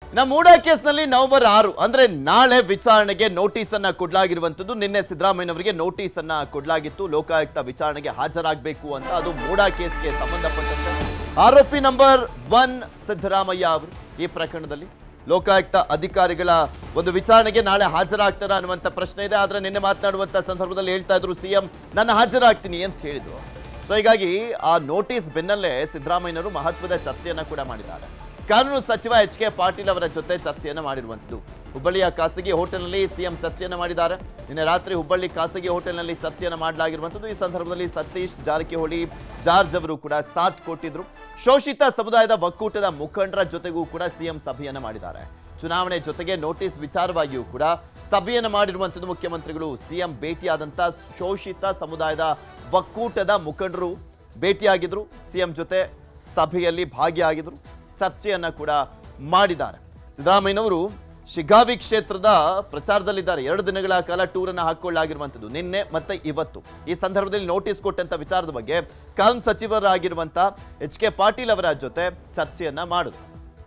ಇನ್ನು ಮೂಡಾ ಕೇಸ್ನಲ್ಲಿ ನವೆಂಬರ್ ಆರು ಅಂದ್ರೆ ನಾಳೆ ವಿಚಾರಣೆಗೆ ನೋಟಿಸ್ ಅನ್ನ ಕೊಡ್ಲಾಗಿರುವಂತದ್ದು ನಿನ್ನೆ ಸಿದ್ದರಾಮಯ್ಯನವರಿಗೆ ನೋಟಿಸ್ ಅನ್ನ ಕೊಡ್ಲಾಗಿತ್ತು ಲೋಕಾಯುಕ್ತ ವಿಚಾರಣೆಗೆ ಹಾಜರಾಗಬೇಕು ಅಂತ ಅದು ಮೂಡಾ ಕೇಸ್ಗೆ ಸಂಬಂಧಪಟ್ಟಂತೆ ಆರೋಪಿ ನಂಬರ್ ಒನ್ ಸಿದ್ದರಾಮಯ್ಯ ಅವರು ಈ ಪ್ರಕರಣದಲ್ಲಿ ಲೋಕಾಯುಕ್ತ ಅಧಿಕಾರಿಗಳ ಒಂದು ವಿಚಾರಣೆಗೆ ನಾಳೆ ಹಾಜರಾಗ್ತಾರ ಅನ್ನುವಂಥ ಪ್ರಶ್ನೆ ಇದೆ ಆದ್ರೆ ನಿನ್ನೆ ಮಾತನಾಡುವಂತ ಸಂದರ್ಭದಲ್ಲಿ ಹೇಳ್ತಾ ಇದ್ರು ಸಿಎಂ ನಾನು ಹಾಜರಾಗ್ತೀನಿ ಅಂತ ಹೇಳಿದ್ರು ಸೊ ಹೀಗಾಗಿ ಆ ನೋಟಿಸ್ ಬೆನ್ನಲ್ಲೇ ಸಿದ್ದರಾಮಯ್ಯನವರು ಮಹತ್ವದ ಚರ್ಚೆಯನ್ನ ಕೂಡ ಮಾಡಿದ್ದಾರೆ ಕಾನೂನು ಸಚಿವ ಎಚ್ ಕೆ ಪಾಟೀಲ್ ಅವರ ಜೊತೆ ಚರ್ಚೆಯನ್ನ ಮಾಡಿರುವಂಥದ್ದು ಹುಬ್ಬಳ್ಳಿಯ ಖಾಸಗಿ ಹೋಟೆಲ್ನಲ್ಲಿ ಸಿಎಂ ಚರ್ಚೆಯನ್ನ ಮಾಡಿದ್ದಾರೆ ನಿನ್ನೆ ರಾತ್ರಿ ಹುಬ್ಬಳ್ಳಿ ಖಾಸಗಿ ಹೋಟೆಲ್ನಲ್ಲಿ ಚರ್ಚೆಯನ್ನ ಮಾಡಲಾಗಿರುವಂಥದ್ದು ಈ ಸಂದರ್ಭದಲ್ಲಿ ಸತೀಶ್ ಜಾರಕಿಹೊಳಿ ಜಾರ್ಜ್ ಅವರು ಕೂಡ ಸಾಥ್ ಕೊಟ್ಟಿದ್ರು ಶೋಷಿತ ಸಮುದಾಯದ ಒಕ್ಕೂಟದ ಮುಖಂಡರ ಜೊತೆಗೂ ಕೂಡ ಸಿಎಂ ಸಭೆಯನ್ನ ಮಾಡಿದ್ದಾರೆ ಚುನಾವಣೆ ಜೊತೆಗೆ ನೋಟಿಸ್ ವಿಚಾರವಾಗಿಯೂ ಕೂಡ ಸಭೆಯನ್ನು ಮಾಡಿರುವಂಥದ್ದು ಮುಖ್ಯಮಂತ್ರಿಗಳು ಸಿಎಂ ಭೇಟಿಯಾದಂಥ ಶೋಷಿತ ಸಮುದಾಯದ ಒಕ್ಕೂಟದ ಮುಖಂಡರು ಭೇಟಿಯಾಗಿದ್ರು ಸಿಎಂ ಜೊತೆ ಸಭೆಯಲ್ಲಿ ಭಾಗಿಯಾಗಿದ್ರು ಚರ್ಚೆಯನ್ನ ಕೂಡ ಮಾಡಿದ್ದಾರೆ ಸಿದ್ದರಾಮಯ್ಯನವರು ಶಿಗ್ಗಾವಿ ಕ್ಷೇತ್ರದ ಪ್ರಚಾರದಲ್ಲಿದ್ದಾರೆ ಎರಡು ದಿನಗಳ ಕಾಲ ಟೂರ್ ಅನ್ನು ಹಾಕೊಳ್ಳಾಗಿರುವಂಥದ್ದು ನಿನ್ನೆ ಮತ್ತೆ ಇವತ್ತು ಈ ಸಂದರ್ಭದಲ್ಲಿ ನೋಟಿಸ್ ಕೊಟ್ಟಂತ ವಿಚಾರದ ಬಗ್ಗೆ ಕಾನೂನು ಸಚಿವರಾಗಿರುವಂತ ಎಚ್ ಕೆ ಪಾಟೀಲ್ ಅವರ ಜೊತೆ ಚರ್ಚೆಯನ್ನ ಮಾಡಿದ್ರು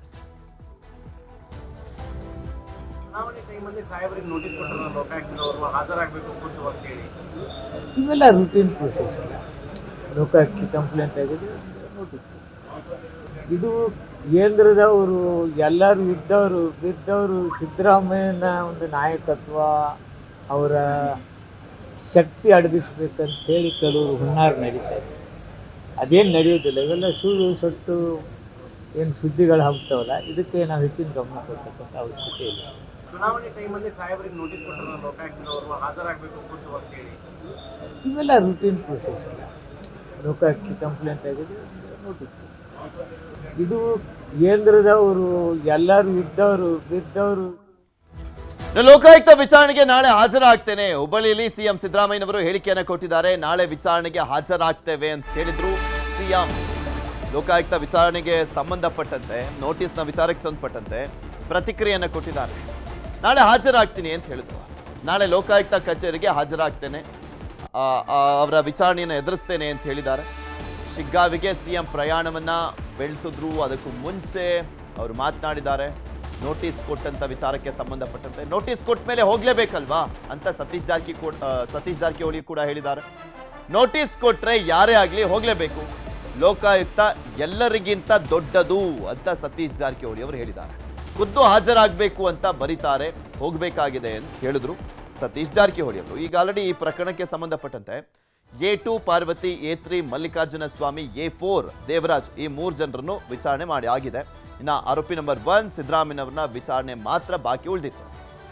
ಚುನಾವಣೆ ಟೈಮಲ್ಲಿ ಸಾಹೇಬರಿಗೆ ನೋಟಿಸ್ ಕೊಟ್ಟರು ಲೋಕಾಯುಕ್ತದವರು ಹಾಜರಾಗಬೇಕು ಖುದ್ದು ಅಂತ ಹೇಳಿ ಇವೆಲ್ಲ ರುಟೀನ್ ಪ್ರೊಸೆಸ್ ಲೋಕಾಯುಕ್ತ ಕಂಪ್ಲೇಂಟ್ ಆಗಿದೆ ನೋಟಿಸ್ ಇದು ಕೇಂದ್ರದವರು ಎಲ್ಲರೂ ಇದ್ದವರು ಬಿದ್ದವರು ಸಿದ್ದರಾಮಯ್ಯನ ಒಂದು ನಾಯಕತ್ವ ಅವರ ಶಕ್ತಿ ಅಡಗಿಸ್ಬೇಕಂತ ಹೇಳಿ ಕೆಲವರು ಹುನ್ನಾರ ನಡೀತಾ ಇದೆ ಅದೇನು ನಡೆಯೋದಿಲ್ಲ ಇವೆಲ್ಲ ಸುಳ್ಳು ಸೊಟ್ಟು ಏನು ಸುದ್ದಿಗಳು ಹಬ್ತಾವಲ್ಲ ಇದಕ್ಕೆ ನಾವು ಹೆಚ್ಚಿನ ಗಮನ ಕೊಡ್ತಕ್ಕಂಥ ಅವಶ್ಯಕತೆ ಇಲ್ಲ ಚುನಾವಣೆ ಟೈಮಲ್ಲಿ ಸಾಹೇಬರಿಗೆ ನೋಟಿಸ್ ಕೊಟ್ಟರು ಲೋಕಾಯುಕ್ತದವರು ಹಾಜರಾಗಬೇಕು ಖುದ್ದು ಅಂತ ಹೇಳಿ ಇವೆಲ್ಲ ರುಟೀನ್ ಪ್ರೊಸೆಸ್ ಲೋಕಾಯುಕ್ತ ಕಂಪ್ಲೇಂಟ್ ಆಗಿದೆ ನೋಟಿಸ್ ಇದು ಕೇಂದ್ರದವರು ಎಲ್ಲರೂ ಇದ್ದವರು ಬಿದ್ದವರು ಇನ್ನು ಲೋಕಾಯುಕ್ತ ವಿಚಾರಣೆಗೆ ನಾಳೆ ಹಾಜರಾಗ್ತೇನೆ ಹುಬ್ಬಳ್ಳಿಯಲ್ಲಿ ಸಿಎಂ ಸಿದ್ದರಾಮಯ್ಯನವರು ಹೇಳಿಕೆಯನ್ನು ಕೊಟ್ಟಿದ್ದಾರೆ ನಾಳೆ ವಿಚಾರಣೆಗೆ ಹಾಜರಾಗ್ತೇವೆ ಅಂತ ಹೇಳಿದ್ರು ಸಿಎಂ ಲೋಕಾಯುಕ್ತ ವಿಚಾರಣೆಗೆ ಸಂಬಂಧಪಟ್ಟಂತೆ ನೋಟಿಸ್ನ ವಿಚಾರಕ್ಕೆ ಸಂಬಂಧಪಟ್ಟಂತೆ ಪ್ರತಿಕ್ರಿಯೆಯನ್ನು ಕೊಟ್ಟಿದ್ದಾರೆ ನಾಳೆ ಹಾಜರಾಗ್ತೀನಿ ಅಂತ ಹೇಳಿದ್ರು ನಾಳೆ ಲೋಕಾಯುಕ್ತ ಕಚೇರಿಗೆ ಹಾಜರಾಗ್ತೇನೆ ಆ, ಆ, ಅವರ ವಿಚಾರಣೆಯನ್ನು ಎದುರಿಸ್ತೇನೆ ಅಂತ ಹೇಳಿದ್ದಾರೆ ಶಿಗ್ಗಾವಿಗೆ ಸಿಎಂ ಪ್ರಯಾಣವನ್ನ ಬೆಳೆಸಿದ್ರು ಅದಕ್ಕೂ ಮುಂಚೆ ಅವರು ಮಾತನಾಡಿದ್ದಾರೆ ನೋಟಿಸ್ ಕೊಟ್ಟಂತ ವಿಚಾರಕ್ಕೆ ಸಂಬಂಧಪಟ್ಟಂತೆ ನೋಟಿಸ್ ಕೊಟ್ಟ ಮೇಲೆ ಹೋಗ್ಲೇಬೇಕಲ್ವಾ ಅಂತ ಸತೀಶ್ ಜಾರಕಿ ಸತೀಶ್ ಜಾರಕಿಹೊಳಿ ಕೂಡ ಹೇಳಿದ್ದಾರೆ ನೋಟಿಸ್ ಕೊಟ್ರೆ ಯಾರೇ ಆಗಲಿ ಹೋಗ್ಲೇಬೇಕು ಲೋಕಾಯುಕ್ತ ಎಲ್ಲರಿಗಿಂತ ದೊಡ್ಡದು ಅಂತ ಸತೀಶ್ ಜಾರಕಿಹೊಳಿ ಅವರು ಹೇಳಿದ್ದಾರೆ ಖುದ್ದು ಹಾಜರಾಗಬೇಕು ಅಂತ ಬರೀತಾರೆ ಹೋಗಬೇಕಾಗಿದೆ ಅಂತ ಹೇಳಿದ್ರು ಸತೀಶ್ ಜಾರಕಿಹೊಳಿ ಅವರು ಈಗ ಆಲ್ರೆಡಿ ಈ ಪ್ರಕರಣಕ್ಕೆ ಸಂಬಂಧಪಟ್ಟಂತೆ A two Parvathi A three Mallikarjuna Swamy A four Devaraj ಈ ಮೂರು ಜನರನ್ನು ವಿಚಾರಣೆ ಮಾಡಿ ಆಗಿದೆ ಇನ್ನು ಆರೋಪಿ ನಂಬರ್ ಒನ್ ಸಿದ್ದರಾಮಯ್ಯನವರನ್ನ ವಿಚಾರಣೆ ಮಾತ್ರ ಬಾಕಿ ಉಳಿದಿತ್ತು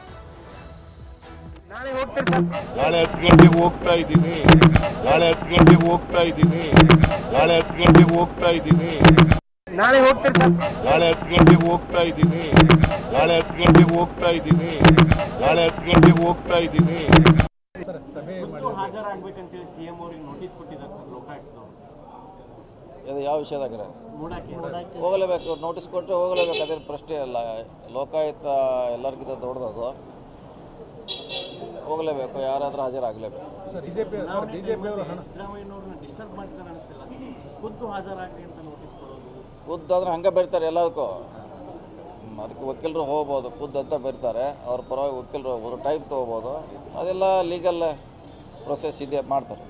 ನಾಳೆ ಹೋಗ್ತೀರಿ ಸರ್ ನಾಳೆ ಹತ್ತು ಗಂಟೆಗೆ ಹೋಗ್ತಾ ಇದ್ದೀನಿ ನಾಳೆ ಹತ್ತು ಗಂಟೆಗೆ ಹೋಗ್ತಾ ಇದ್ದೀನಿ ನಾಳೆ ಹತ್ತು ಗಂಟೆಗೆ ಹೋಗ್ತಾ ಇದ್ದೀನಿ ನಾಳೆ ಹೋಗ್ತೀರಿ ಸರ್ ನಾಳೆ ಹತ್ತು ಗಂಟೆಗೆ ಹೋಗ್ತಾ ಇದ್ದೀನಿ ನಾಳೆ ಹತ್ತು ಗಂಟೆಗೆ ಹೋಗ್ತಾ ಇದ್ದೀನಿ ನಾಳೆ ಹತ್ತು ಗಂಟೆಗೆ ಹೋಗ್ತಾ ಇದ್ದೀನಿ ಖುದ್ದು ಹಾಜರಾಗಬೇಕಂತೇಳಿ ಸಿಎಂ ಅವ್ರಿಗೆ ನೋಟಿಸ್ ಕೊಟ್ಟಿದ್ದಾರೆ ಸರ್ ಲೋಕಾಯುಕ್ತದವರು ಇದು ಯಾವ ವಿಷಯದಾಗ ಮೂಡಕ್ಕೆ ಹೋಗಲೇಬೇಕು ನೋಟಿಸ್ ಕೊಟ್ಟರೆ ಹೋಗಲೇಬೇಕು ಅದೇನು ಪ್ರಶ್ನೆ ಅಲ್ಲ ಲೋಕಾಯುಕ್ತ ಎಲ್ಲರಿಗಿಂತ ದೊಡ್ಡದದು ಹೋಗಲೇಬೇಕು ಯಾರಾದರೂ ಹಾಜರಾಗಲೇಬೇಕು ಚುನಾವಣೆ ಟೈಮಲ್ಲಿ ಸಿದ್ದರಾಮಯ್ಯನವ್ರನ್ನ ಡಿಸ್ಟರ್ಬ್ ಮಾಡ್ತಾರೆ ಅನಿಸ್ತಿಲ್ಲ ಖುದ್ದು ಹಾಜರಾಗ್ರಿ ಅಂತ ನೋಟಿಸ್ ಕೊಡೋದು ಖುದ್ದಾದ್ರೆ ಹಂಗೆ ಬರೀತಾರೆ ಎಲ್ಲದಕ್ಕೂ ಹ್ಮ್, ಅದಕ್ಕೆ ವಕೀಲರು ಹೋಗ್ಬೋದು ಖುದ್ದು ಅಂತ ಬರೀತಾರೆ ಅವ್ರ ಪರವಾಗಿ ವಕೀಲರು ಹೋಗ್ಬೋದು ಟೈಮ್ ತೊಗೋಬೋದು ಅದೆಲ್ಲ ಲೀಗಲ್ ಪ್ರೊಸೆಸ್ ಇದೆ ಮಾಡ್ತಾರೆ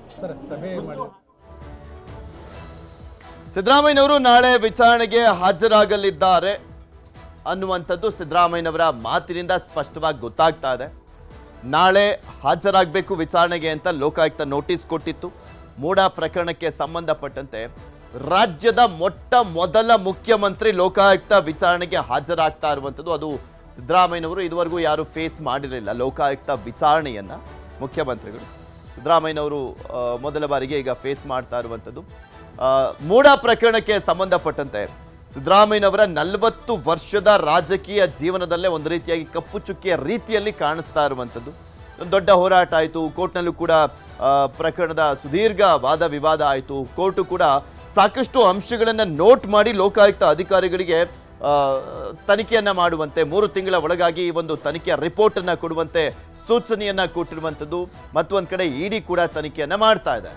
ಸಿದ್ದರಾಮಯ್ಯನವರು ನಾಳೆ ವಿಚಾರಣೆಗೆ ಹಾಜರಾಗಲಿದ್ದಾರೆ ಅನ್ನುವಂಥದ್ದು ಸಿದ್ದರಾಮಯ್ಯನವರ ಮಾತಿನಿಂದ ಸ್ಪಷ್ಟವಾಗಿ ಗೊತ್ತಾಗ್ತಾ ಇದೆ ನಾಳೆ ಹಾಜರಾಗಬೇಕು ವಿಚಾರಣೆಗೆ ಅಂತ ಲೋಕಾಯುಕ್ತ ನೋಟಿಸ್ ಕೊಟ್ಟಿತ್ತು ಮೂಡ ಪ್ರಕರಣಕ್ಕೆ ಸಂಬಂಧಪಟ್ಟಂತೆ ರಾಜ್ಯದ ಮೊಟ್ಟ ಮೊದಲ ಮುಖ್ಯಮಂತ್ರಿ ಲೋಕಾಯುಕ್ತ ವಿಚಾರಣೆಗೆ ಹಾಜರಾಗ್ತಾ ಇರುವಂಥದ್ದು ಅದು ಸಿದ್ದರಾಮಯ್ಯನವರು ಇದುವರೆಗೂ ಯಾರು ಫೇಸ್ ಮಾಡಿರಲಿಲ್ಲ ಲೋಕಾಯುಕ್ತ ವಿಚಾರಣೆಯನ್ನ ಮುಖ್ಯಮಂತ್ರಿಗಳು ಸಿದ್ದರಾಮಯ್ಯನವರು ಆ, ಮೊದಲ ಬಾರಿಗೆ ಈಗ ಫೇಸ್ ಮಾಡ್ತಾ ಇರುವಂಥದ್ದು ಆ, ಮೂಡ ಪ್ರಕರಣಕ್ಕೆ ಸಂಬಂಧಪಟ್ಟಂತೆ ಸಿದ್ದರಾಮಯ್ಯನವರ ನಲವತ್ತು ವರ್ಷದ ರಾಜಕೀಯ ಜೀವನದಲ್ಲೇ ಒಂದು ರೀತಿಯಾಗಿ ಕಪ್ಪು ಚುಕ್ಕಿಯ ರೀತಿಯಲ್ಲಿ ಕಾಣಿಸ್ತಾ ಇರುವಂಥದ್ದು ಒಂದು ದೊಡ್ಡ ಹೋರಾಟ ಆಯಿತು ಕೋರ್ಟ್ನಲ್ಲೂ ಕೂಡ ಆ, ಪ್ರಕರಣದ ಸುದೀರ್ಘ ವಾದ ವಿವಾದ ಆಯಿತು ಕೋರ್ಟು ಕೂಡ ಸಾಕಷ್ಟು ಅಂಶಗಳನ್ನು ನೋಟ್ ಮಾಡಿ ಲೋಕಾಯುಕ್ತ ಅಧಿಕಾರಿಗಳಿಗೆ ಆ, ತನಿಖೆಯನ್ನ ಮಾಡುವಂತೆ ಮೂರು ತಿಂಗಳ ಒಳಗಾಗಿ ಈ ಒಂದು ತನಿಖೆಯ ರಿಪೋರ್ಟ್ ಅನ್ನ ಕೊಡುವಂತೆ ಸೂಚನೆಯನ್ನ ಕೊಟ್ಟಿರುವಂಥದ್ದು ಮತ್ತೊಂದು ಕಡೆ ಇಡಿ ಕೂಡ ತನಿಖೆಯನ್ನ ಮಾಡ್ತಾ ಇದೆ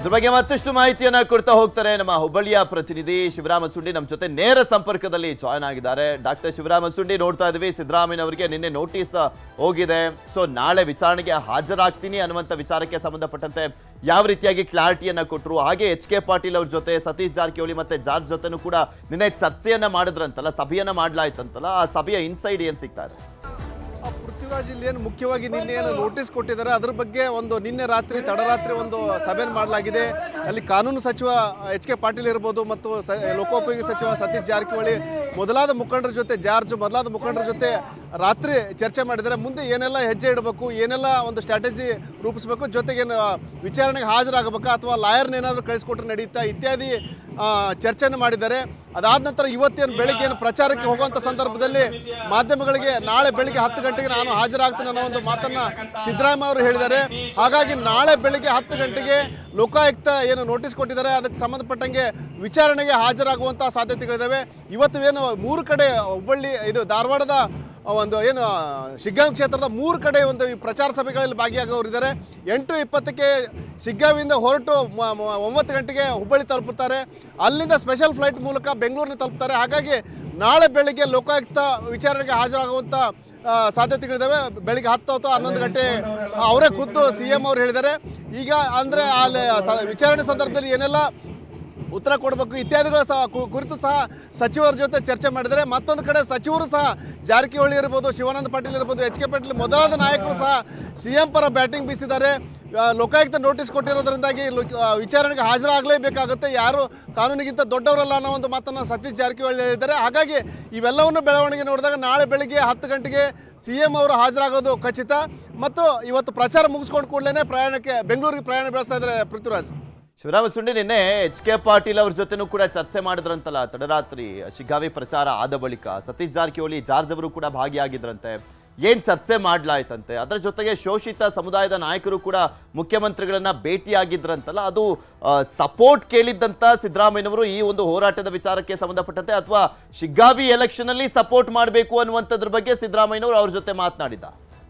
ಇದ್ರ ಬಗ್ಗೆ ಮತ್ತಷ್ಟು ಮಾಹಿತಿಯನ್ನ ಕೊಡ್ತಾ ಹೋಗ್ತಾರೆ ನಮ್ಮ ಹುಬ್ಬಳ್ಳಿಯ ಪ್ರತಿನಿಧಿ ಶಿವರಾಮ ಸುಂಡಿ ನಮ್ಮ ಜೊತೆ ನೇರ ಸಂಪರ್ಕದಲ್ಲಿ ಜಾಯ್ನ್ ಆಗಿದ್ದಾರೆ ಡಾಕ್ಟರ್ ಶಿವರಾಮ ಸುಂಡಿ ನೋಡ್ತಾ ಇದ್ವಿ ಸಿದ್ದರಾಮಯ್ಯನವರಿಗೆ ನಿನ್ನೆ ನೋಟಿಸ್ ಹೋಗಿದೆ ಸೊ ನಾಳೆ ವಿಚಾರಣೆಗೆ ಹಾಜರಾಗ್ತೀನಿ ಅನ್ನುವಂಥ ವಿಚಾರಕ್ಕೆ ಸಂಬಂಧಪಟ್ಟಂತೆ ಯಾವ ರೀತಿಯಾಗಿ ಕ್ಲಾರಿಟಿಯನ್ನ ಕೊಟ್ಟರು ಹಾಗೆ ಎಚ್ ಕೆ ಪಾಟೀಲ್ ಅವ್ರ ಜೊತೆ ಸತೀಶ್ ಜಾರಕಿಹೊಳಿ ಮತ್ತೆ ಜಾರ್ಜ್ ಜೊತೆನೂ ಕೂಡ ನಿನ್ನೆ ಚರ್ಚೆಯನ್ನ ಮಾಡಿದ್ರಂತಲ್ಲ ಸಭೆಯನ್ನ ಮಾಡ್ಲಾಯ್ತಂತಲ್ಲ ಆ ಸಭೆಯ ಇನ್ಸೈಡ್ ಏನ್ ಸಿಗ್ತಾ ಇದೆ ಆ ಪೃಥ್ವಿರಾಜ್ ಇಲ್ಲಿ ಏನು ಮುಖ್ಯವಾಗಿ ನಿನ್ನೆ ಏನು ನೋಟಿಸ್ ಕೊಟ್ಟಿದ್ದಾರೆ ಅದ್ರ ಬಗ್ಗೆ ಒಂದು ನಿನ್ನೆ ರಾತ್ರಿ ತಡರಾತ್ರಿ ಒಂದು ಸಭೆ ಮಾಡಲಾಗಿದೆ ಅಲ್ಲಿ ಕಾನೂನು ಸಚಿವ ಎಚ್ ಕೆ ಪಾಟೀಲ್ ಇರ್ಬೋದು ಮತ್ತು ಸ ಲೋಕೋಪಯೋಗಿ ಸಚಿವ ಸತೀಶ್ ಜಾರಕಿಹೊಳಿ ಮೊದಲಾದ ಮುಖಂಡರ ಜೊತೆ ಜಾರ್ಜ್ ಮೊದಲಾದ ಮುಖಂಡರ ಜೊತೆ ರಾತ್ರಿ ಚರ್ಚೆ ಮಾಡಿದ್ದಾರೆ ಮುಂದೆ ಏನೆಲ್ಲ ಹೆಜ್ಜೆ ಇಡಬೇಕು ಏನೆಲ್ಲ ಒಂದು ಸ್ಟ್ರಾಟಜಿ ರೂಪಿಸಬೇಕು ಜೊತೆಗೆ ಏನು ವಿಚಾರಣೆಗೆ ಹಾಜರಾಗಬೇಕಾ ಅಥವಾ ಲಾಯರ್ನ ಏನಾದರೂ ಕಳಿಸ್ಕೊಟ್ರೆ ನಡೀತಾ ಇತ್ಯಾದಿ ಆ, ಚರ್ಚೆಯನ್ನು ಮಾಡಿದ್ದಾರೆ ಅದಾದ ನಂತರ ಇವತ್ತೇನು ಬೆಳಿಗ್ಗೆ ಏನು ಪ್ರಚಾರಕ್ಕೆ ಹೋಗುವಂಥ ಸಂದರ್ಭದಲ್ಲಿ ಮಾಧ್ಯಮಗಳಿಗೆ ನಾಳೆ ಬೆಳಿಗ್ಗೆ ಹತ್ತು ಗಂಟೆಗೆ ನಾನು ಹಾಜರಾಗ್ತೀನಿ ಅನ್ನೋ ಒಂದು ಮಾತನ್ನ ಸಿದ್ದರಾಮಯ್ಯ ಅವರು ಹೇಳಿದ್ದಾರೆ ಹಾಗಾಗಿ ನಾಳೆ ಬೆಳಿಗ್ಗೆ ಹತ್ತು ಗಂಟೆಗೆ ಲೋಕಾಯುಕ್ತ ಏನು ನೋಟಿಸ್ ಕೊಟ್ಟಿದ್ದಾರೆ ಅದಕ್ಕೆ ಸಂಬಂಧಪಟ್ಟಂಗೆ ವಿಚಾರಣೆಗೆ ಹಾಜರಾಗುವಂಥ ಸಾಧ್ಯತೆಗಳಿದ್ದಾವೆ ಇವತ್ತು ಏನು ಮೂರು ಕಡೆ ಹುಬ್ಬಳ್ಳಿ ಇದು ಧಾರವಾಡದ ಒಂದು ಏನು ಶಿಗ್ಗಾಂವ್ ಕ್ಷೇತ್ರದ ಮೂರು ಕಡೆ ಒಂದು ಈ ಪ್ರಚಾರ ಸಭೆಗಳಲ್ಲಿ ಭಾಗಿಯಾಗೋರಿದ್ದಾರೆ ಎಂಟು ಇಪ್ಪತ್ತಕ್ಕೆ ಶಿಗ್ಗಾವಿಂದ ಹೊರಟು ಮ- ಮ- ಒಂಬತ್ತು ಗಂಟೆಗೆ ಹುಬ್ಬಳ್ಳಿ ತಲುಪುತ್ತಾರೆ ಅಲ್ಲಿಂದ ಸ್ಪೆಷಲ್ ಫ್ಲೈಟ್ ಮೂಲಕ ಬೆಂಗಳೂರಿನ ತಲುಪ್ತಾರೆ ಹಾಗಾಗಿ ನಾಳೆ ಬೆಳಿಗ್ಗೆ ಲೋಕಾಯುಕ್ತ ವಿಚಾರಣೆಗೆ ಹಾಜರಾಗುವಂಥ ಆ, ಸಾಧ್ಯತೆಗಳಿದ್ದಾವೆ ಬೆಳಿಗ್ಗೆ ಹತ್ತು ಅಥವಾ ಹನ್ನೊಂದು ಗಂಟೆ ಅವರೇ ಖುದ್ದು ಸಿ ಎಂ ಅವರು ಹೇಳಿದ್ದಾರೆ ಈಗ ಅಂದರೆ ಅಲ್ಲಿ ಸ- ವಿಚಾರಣೆ ಸಂದರ್ಭದಲ್ಲಿ ಏನೆಲ್ಲ ಉತ್ತರ ಕೊಡಬೇಕು ಇತ್ಯಾದಿಗಳ ಸಹ ಕು- ಕುರಿತು ಸಹ ಸಚಿವರ ಜೊತೆ ಚರ್ಚೆ ಮಾಡಿದರೆ ಮತ್ತೊಂದು ಕಡೆ ಸಚಿವರು ಸಹ ಜಾರಕಿಹೊಳಿ ಇರ್ಬೋದು ಶಿವಾನಂದ ಪಾಟೀಲ್ ಇರ್ಬೋದು ಎಚ್ ಕೆ ಪಾಟೀಲ್ ಮೊದಲಾದ ನಾಯಕರು ಸಹ ಸಿ ಎಂ ಪರ ಬ್ಯಾಟಿಂಗ್ ಬೀಸಿದ್ದಾರೆ ಆ, ಲೋಕಾಯುಕ್ತ ನೋಟಿಸ್ ಕೊಟ್ಟಿರೋದ್ರಿಂದಾಗಿ ಲೋ- ಆ, ವಿಚಾರಣೆಗೆ ಹಾಜರಾಗಲೇಬೇಕಾಗುತ್ತೆ ಯಾರು ಕಾನೂನಿಗಿಂತ ದೊಡ್ಡವರಲ್ಲ ಅನ್ನೋ ಒಂದು ಮಾತನ್ನು ಸತೀಶ್ ಜಾರಕಿಹೊಳಿ ಹೇಳಿದ್ದಾರೆ ಹಾಗಾಗಿ ಇವೆಲ್ಲವನ್ನು ಬೆಳವಣಿಗೆ ನೋಡಿದಾಗ ನಾಳೆ ಬೆಳಿಗ್ಗೆ ಹತ್ತು ಗಂಟೆಗೆ ಸಿ ಎಂ ಅವರು ಹಾಜರಾಗೋದು ಖಚಿತ ಮತ್ತು ಇವತ್ತು ಪ್ರಚಾರ ಮುಗಿಸ್ಕೊಂಡು ಕೂಡಲೇ ಪ್ರಯಾಣಕ್ಕೆ ಬೆಂಗಳೂರಿಗೆ ಪ್ರಯಾಣ ಬೆಳೆಸ್ತಾ ಇದ್ದಾರೆ ಪೃಥ್ವಿರಾಜ್ ಶಿವರಾಮ ಸುಂಡಿ ನಿನ್ನೆ ಎಚ್ ಕೆ ಪಾಟೀಲ್ ಅವ್ರ ಜೊತೆನೂ ಕೂಡ ಚರ್ಚೆ ಮಾಡಿದ್ರಂತಲ್ಲ ತಡರಾತ್ರಿ ಶಿಗ್ಗಾವಿ ಪ್ರಚಾರ ಆದ ಬಳಿಕ ಸತೀಶ್ ಜಾರಕಿಹೊಳಿ ಜಾರ್ಜ್ ಅವರು ಕೂಡ ಭಾಗಿಯಾಗಿದ್ರಂತೆ ಏನ್ ಚರ್ಚೆ ಮಾಡ್ಲಾಯ್ತಂತೆ ಅದರ ಜೊತೆಗೆ ಶೋಷಿತ ಸಮುದಾಯದ ನಾಯಕರು ಕೂಡ ಮುಖ್ಯಮಂತ್ರಿಗಳನ್ನ ಭೇಟಿಯಾಗಿದ್ರಂತಲ್ಲ ಅದು ಸಪೋರ್ಟ್ ಕೇಳಿದ್ದಂತ ಸಿದ್ದರಾಮಯ್ಯನವರು ಈ ಒಂದು ಹೋರಾಟದ ವಿಚಾರಕ್ಕೆ ಸಂಬಂಧಪಟ್ಟಂತೆ ಅಥವಾ ಶಿಗ್ಗಾವಿ ಎಲೆಕ್ಷನ್ ಅಲ್ಲಿ ಸಪೋರ್ಟ್ ಮಾಡಬೇಕು ಅನ್ನುವಂಥದ್ರ ಬಗ್ಗೆ ಸಿದ್ದರಾಮಯ್ಯನವರು ಅವ್ರ ಜೊತೆ ಮಾತನಾಡಿದ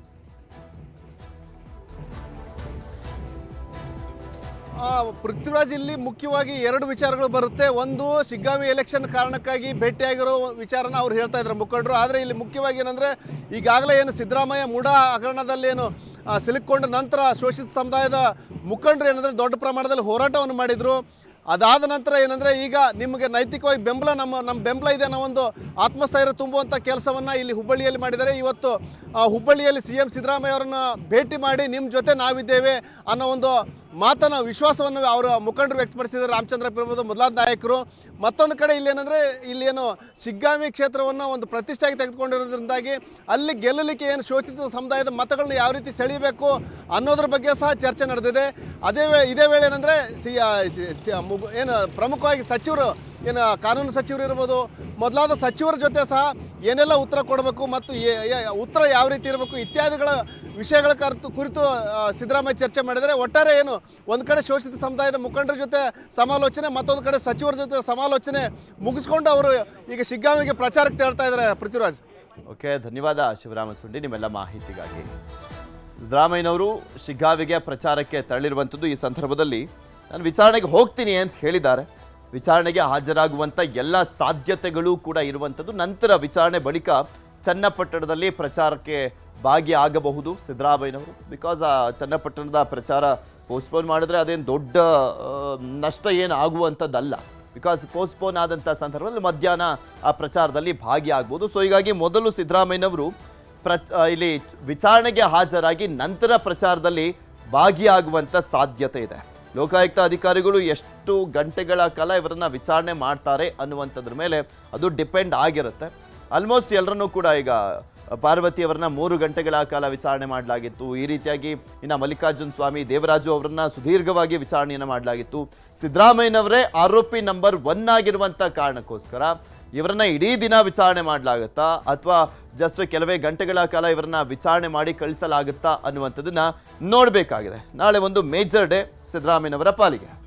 ಆ, ಪೃಥ್ವಿರಾಜ್ ಇಲ್ಲಿ ಮುಖ್ಯವಾಗಿ ಎರಡು ವಿಚಾರಗಳು ಬರುತ್ತೆ ಒಂದು ಶಿಗ್ಗಾವಿ ಎಲೆಕ್ಷನ್ ಕಾರಣಕ್ಕಾಗಿ ಭೇಟಿಯಾಗಿರೋ ವಿಚಾರನ ಅವ್ರು ಹೇಳ್ತಾ ಇದ್ದಾರೆ ಮುಖಂಡರು ಆದರೆ ಇಲ್ಲಿ ಮುಖ್ಯವಾಗಿ ಏನಂದರೆ ಈಗಾಗಲೇ ಏನು ಸಿದ್ದರಾಮಯ್ಯ ಮೂಢ ಹಗರಣದಲ್ಲಿ ಏನು ಆ, ಸಿಲುಕ್ಕೊಂಡ ನಂತರ ಶೋಷಿತ ಸಮುದಾಯದ ಮುಖಂಡರು ಏನಂದರೆ ದೊಡ್ಡ ಪ್ರಮಾಣದಲ್ಲಿ ಹೋರಾಟವನ್ನು ಮಾಡಿದರು ಅದಾದ ನಂತರ ಏನಂದರೆ ಈಗ ನಿಮಗೆ ನೈತಿಕವಾಗಿ ಬೆಂಬಲ ನಮ್ಮ ನಮ್ಮ ಬೆಂಬಲ ಇದೆ ಅನ್ನೋ ಒಂದು ಆತ್ಮಸ್ಥೈರ್ಯ ತುಂಬುವಂಥ ಕೆಲಸವನ್ನು ಇಲ್ಲಿ ಹುಬ್ಬಳ್ಳಿಯಲ್ಲಿ ಮಾಡಿದ್ದಾರೆ ಇವತ್ತು ಆ, ಹುಬ್ಬಳ್ಳಿಯಲ್ಲಿ ಸಿ ಎಂ ಸಿದ್ದರಾಮಯ್ಯ ಅವರನ್ನು ಭೇಟಿ ಮಾಡಿ ನಿಮ್ಮ ಜೊತೆ ನಾವಿದ್ದೇವೆ ಅನ್ನೋ ಒಂದು ಮಾತನ್ನ ವಿಶ್ವಾಸವನ್ನು ಅವರ ಮುಖಂಡರು ವ್ಯಕ್ತಪಡಿಸಿದ್ದಾರೆ ರಾಮಚಂದ್ರಪ್ಪ ಇರ್ಬೋದು ಮೊದಲಾದ ನಾಯಕರು ಮತ್ತೊಂದು ಕಡೆ ಇಲ್ಲಿ ಏನಂದರೆ ಇಲ್ಲಿ ಏನು ಶಿಗ್ಗಾಮಿ ಕ್ಷೇತ್ರವನ್ನು ಒಂದು ಪ್ರತಿಷ್ಠೆಯಾಗಿ ತೆಗೆದುಕೊಂಡಿರೋದ್ರಿಂದಾಗಿ ಅಲ್ಲಿ ಗೆಲ್ಲಲಿಕ್ಕೆ ಏನು ಶೋಷಿತ ಸಮುದಾಯದ ಮತಗಳನ್ನ ಯಾವ ರೀತಿ ಸೆಳೀಬೇಕು ಅನ್ನೋದ್ರ ಬಗ್ಗೆ ಸಹ ಚರ್ಚೆ ನಡೆದಿದೆ ಅದೇ ವೇಳೆ ಇದೇ ವೇಳೆ ಏನಂದರೆ ಸಿ ಆ, ಸಿ- ಸಿ- ಮುಗು- ಏನು ಪ್ರಮುಖವಾಗಿ ಸಚಿವರು ಏನು ಕಾನೂನು ಸಚಿವರು ಇರ್ಬೋದು ಮೊದಲಾದ ಸಚಿವರ ಜೊತೆ ಸಹ ಏನೆಲ್ಲ ಉತ್ತರ ಕೊಡಬೇಕು ಮತ್ತು ಏ- ಏ- ಉತ್ತರ ಯಾವ ರೀತಿ ಇರಬೇಕು ಇತ್ಯಾದಿಗಳ ವಿಷಯಗಳ ಕರೆತು ಕುರಿತು ಆ, ಸಿದ್ದರಾಮಯ್ಯ ಚರ್ಚೆ ಮಾಡಿದರೆ ಒಟ್ಟಾರೆ ಏನು ಒಂದು ಕಡೆ ಶೋಷಿತ ಸಮುದಾಯದ ಮುಖಂಡರ ಜೊತೆ ಸಮಾಲೋಚನೆ ಮತ್ತೊಂದು ಕಡೆ ಸಚಿವರ ಜೊತೆ ಸಮಾಲೋಚನೆ ಮುಗಿಸ್ಕೊಂಡು ಅವರು ಈಗ ಶಿಗ್ಗಾಮಿಗೆ ಪ್ರಚಾರಕ್ಕೆ ತೇಳ್ತಾ ಇದ್ದಾರೆ ಪೃಥ್ವಿರಾಜ್ ಓಕೆ ಧನ್ಯವಾದ ಶಿವರಾಮ ಸುಂಡಿ ನಿಮ್ಮೆಲ್ಲ ಮಾಹಿತಿಗಾಗಿ ಸಿದ್ದರಾಮಯ್ಯನವರು ಶಿಗ್ಗಾವಿಗೆ ಪ್ರಚಾರಕ್ಕೆ ತೆರಳಿರುವಂಥದ್ದು ಈ ಸಂದರ್ಭದಲ್ಲಿ ನಾನು ವಿಚಾರಣೆಗೆ ಹೋಗ್ತೀನಿ ಅಂತ ಹೇಳಿದ್ದಾರೆ ವಿಚಾರಣೆಗೆ ಹಾಜರಾಗುವಂಥ ಎಲ್ಲ ಸಾಧ್ಯತೆಗಳು ಕೂಡ ಇರುವಂಥದ್ದು ನಂತರ ವಿಚಾರಣೆ ಬಳಿಕ ಚನ್ನಪಟ್ಟಣದಲ್ಲಿ ಪ್ರಚಾರಕ್ಕೆ ಭಾಗಿಯಾಗಬಹುದು ಸಿದ್ದರಾಮಯ್ಯನವರು ಬಿಕಾಸ್ ಆ ಚನ್ನಪಟ್ಟಣದ ಪ್ರಚಾರ ಪೋಸ್ಟ್ಪೋನ್ ಮಾಡಿದ್ರೆ ಅದೇನು ದೊಡ್ಡ ಆ, ನಷ್ಟ ಏನು ಆಗುವಂಥದ್ದಲ್ಲ ಬಿಕಾಸ್ ಪೋಸ್ಟ್ಪೋನ್ ಆದಂಥ ಸಂದರ್ಭದಲ್ಲಿ ಮಧ್ಯಾಹ್ನ ಆ ಪ್ರಚಾರದಲ್ಲಿ ಭಾಗಿಯಾಗ್ಬೋದು ಸೊ ಹೀಗಾಗಿ ಮೊದಲು ಸಿದ್ದರಾಮಯ್ಯನವರು ಪ್ರಚ ಆ, ಇಲ್ಲಿ ವಿಚಾರಣೆಗೆ ಹಾಜರಾಗಿ ನಂತರ ಪ್ರಚಾರದಲ್ಲಿ ಭಾಗಿಯಾಗುವಂಥ ಸಾಧ್ಯತೆ ಇದೆ ಲೋಕಾಯುಕ್ತ ಅಧಿಕಾರಿಗಳು ಎಷ್ಟು ಗಂಟೆಗಳ ಕಾಲ ಇವರನ್ನ ವಿಚಾರಣೆ ಮಾಡ್ತಾರೆ ಅನ್ನುವಂಥದ್ರ ಮೇಲೆ ಅದು ಡಿಪೆಂಡ್ ಆಗಿರುತ್ತೆ ಆಲ್ಮೋಸ್ಟ್ ಎಲ್ಲರನ್ನೂ ಕೂಡ ಈಗ ಪಾರ್ವತಿ ಅವರನ್ನ ಮೂರು ಗಂಟೆಗಳ ಕಾಲ ವಿಚಾರಣೆ ಮಾಡಲಾಗಿತ್ತು ಈ ರೀತಿಯಾಗಿ ಇನ್ನು ಮಲ್ಲಿಕಾರ್ಜುನ್ ಸ್ವಾಮಿ ದೇವರಾಜು ಅವರನ್ನ ಸುದೀರ್ಘವಾಗಿ ವಿಚಾರಣೆಯನ್ನು ಮಾಡಲಾಗಿತ್ತು ಸಿದ್ದರಾಮಯ್ಯನವರೇ ಆರೋಪಿ ನಂಬರ್ ಒನ್ ಆಗಿರುವಂಥ ಕಾರಣಕ್ಕೋಸ್ಕರ ಇವರನ್ನ ಇಡೀ ದಿನ ವಿಚಾರಣೆ ಮಾಡಲಾಗುತ್ತಾ ಅಥವಾ ಜಸ್ಟ್ ಕೆಲವೇ ಗಂಟೆಗಳ ಕಾಲ ಇವರನ್ನ ವಿಚಾರಣೆ ಮಾಡಿ ಕಳಿಸಲಾಗುತ್ತಾ ಅನ್ನುವಂಥದ್ದನ್ನ ನೋಡಬೇಕಾಗಿದೆ ನಾಳೆ ಒಂದು ಮೇಜರ್ ಡೇ ಸಿದ್ದರಾಮಯ್ಯನವರ ಪಾಲಿಗೆ